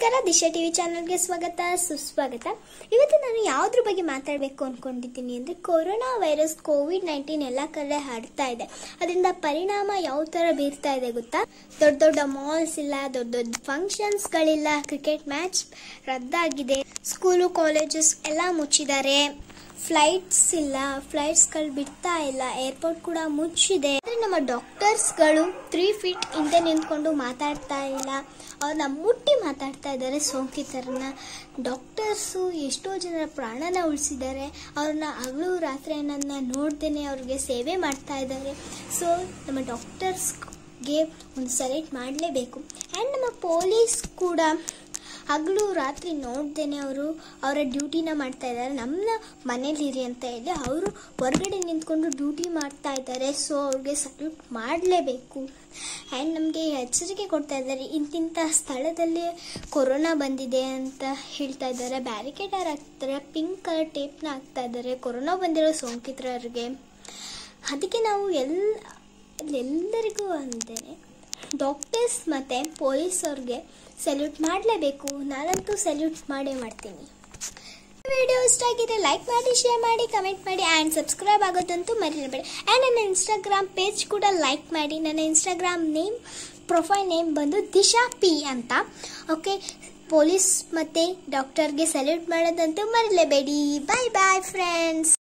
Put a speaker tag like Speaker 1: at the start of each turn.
Speaker 1: ನಮಸ್ಕಾರ ದಿಶಾ ಟಿವಿ ಚಾನಲ್ಗೆ ಸ್ವಾಗತ ಸುಸ್ವಾಗತ ಇವತ್ತು ನಾನು ಯಾವುದ್ರ ಬಗ್ಗೆ ಮಾತಾಡಬೇಕು ಅಂದ್ಕೊಂಡಿದ್ದೀನಿ ಅಂದರೆ ಕೊರೋನಾ ವೈರಸ್ ಕೋವಿಡ್ ನೈನ್ಟೀನ್ ಎಲ್ಲ ಕಡೆ ಹರಡ್ತಾ ಇದೆ ಅದರಿಂದ ಪರಿಣಾಮ ಯಾವ ಥರ ಬೀರ್ತಾ ಇದೆ ಗೊತ್ತಾ ದೊಡ್ಡ ದೊಡ್ಡ ಮಾಲ್ಸ್ ಇಲ್ಲ ದೊಡ್ಡ ದೊಡ್ಡ ಫಂಕ್ಷನ್ಸ್ಗಳಿಲ್ಲ ಕ್ರಿಕೆಟ್ ಮ್ಯಾಚ್ ರದ್ದಾಗಿದೆ ಸ್ಕೂಲು ಕಾಲೇಜಸ್ ಎಲ್ಲ ಮುಚ್ಚಿದ್ದಾರೆ ಫ್ಲೈಟ್ಸ್ ಇಲ್ಲ ಫ್ಲೈಟ್ಸ್ಗಳು ಬಿಡ್ತಾ ಇಲ್ಲ ಏರ್ಪೋರ್ಟ್ ಕೂಡ ಮುಚ್ಚಿದೆ ಆದರೆ ನಮ್ಮ ಡಾಕ್ಟರ್ಸ್ಗಳು ತ್ರೀ ಫೀಟ್ ಹಿಂದೆ ನಿಂತ್ಕೊಂಡು ಮಾತಾಡ್ತಾ ಇಲ್ಲ ಅವ್ರನ್ನ ಮುಟ್ಟಿ ಮಾತಾಡ್ತಾ ಇದ್ದಾರೆ ಸೋಂಕಿತರನ್ನ ಡಾಕ್ಟರ್ಸು ಎಷ್ಟೋ ಜನರ ಪ್ರಾಣನ ಉಳಿಸಿದ್ದಾರೆ ಅವ್ರನ್ನ ಹಗಲು ರಾತ್ರಿ ಅನ್ನೋದನ್ನ ನೋಡ್ದೇನೆ ಅವ್ರಿಗೆ ಸೇವೆ ಮಾಡ್ತಾ ಇದ್ದಾರೆ ಸೊ ನಮ್ಮ ಡಾಕ್ಟರ್ಸ್ಗೆ ಒಂದು ಸೆಲೆಕ್ಟ್ ಮಾಡಲೇಬೇಕು ಆ್ಯಂಡ್ ನಮ್ಮ ಪೊಲೀಸ್ ಕೂಡ ಹಗಲು ರಾತ್ರಿ ನೋಡ್ದೇನೆ ಅವರು ಅವರ ಡ್ಯೂಟಿನ ಮಾಡ್ತಾ ಇದ್ದಾರೆ ನಮ್ಮ ಮನೇಲಿರಿ ಅಂತ ಹೇಳಿ ಅವರು ಹೊರಗಡೆ ನಿಂತ್ಕೊಂಡು ಡ್ಯೂಟಿ ಮಾಡ್ತಾ ಇದ್ದಾರೆ ಸೊ ಅವ್ರಿಗೆ ಸಲ್ಯೂಟ್ ಮಾಡಲೇಬೇಕು ಆ್ಯಂಡ್ ನಮಗೆ ಎಚ್ಚರಿಕೆ ಕೊಡ್ತಾ ಇದ್ದಾರೆ ಇಂತಿಂಥ ಸ್ಥಳದಲ್ಲಿ ಕೊರೋನಾ ಬಂದಿದೆ ಅಂತ ಹೇಳ್ತಾ ಇದ್ದಾರೆ ಬ್ಯಾರಿಕೇಡರ್ ಹಾಕ್ತಾರೆ ಪಿಂಕ್ ಕಲರ್ ಟೇಪ್ನ ಹಾಕ್ತಾ ಇದ್ದಾರೆ ಕೊರೋನಾ ಬಂದಿರೋ ಸೋಂಕಿತರಿಗೆ ಅದಕ್ಕೆ ನಾವು ಎಲ್ಲ ಎಲ್ಲರಿಗೂ ಅಂದರೆ ಡಾಕ್ಟರ್ಸ್ ಮತ್ತು ಪೊಲೀಸ್ ಅವ್ರಿಗೆ ಸಲ್ಯೂಟ್ ಮಾಡಲೇಬೇಕು ನಾನಂತೂ ಸಲ್ಯೂಟ್ ಮಾಡೇ ಮಾಡ್ತೀನಿ ವಿಡಿಯೋ ಇಷ್ಟ ಆಗಿದೆ ಲೈಕ್ ಮಾಡಿ ಶೇರ್ ಮಾಡಿ ಕಮೆಂಟ್ ಮಾಡಿ ಆ್ಯಂಡ್ ಸಬ್ಸ್ಕ್ರೈಬ್ ಆಗೋದಂತೂ ಮರಿಬೇಡಿ ಆ್ಯಂಡ್ ನನ್ನ ಇನ್ಸ್ಟಾಗ್ರಾಮ್ ಪೇಜ್ ಕೂಡ ಲೈಕ್ ಮಾಡಿ ನನ್ನ ಇನ್ಸ್ಟಾಗ್ರಾಮ್ ನೇಮ್ ಪ್ರೊಫೈಲ್ ನೇಮ್ ಬಂದು ದಿಶಾ ಪಿ ಅಂತ ಓಕೆ ಪೊಲೀಸ್ ಮತ್ತು ಡಾಕ್ಟರ್ಗೆ ಸಲ್ಯೂಟ್ ಮಾಡೋದಂತೂ ಮರಿಲೇಬೇಡಿ ಬಾಯ್ ಬಾಯ್ ಫ್ರೆಂಡ್ಸ್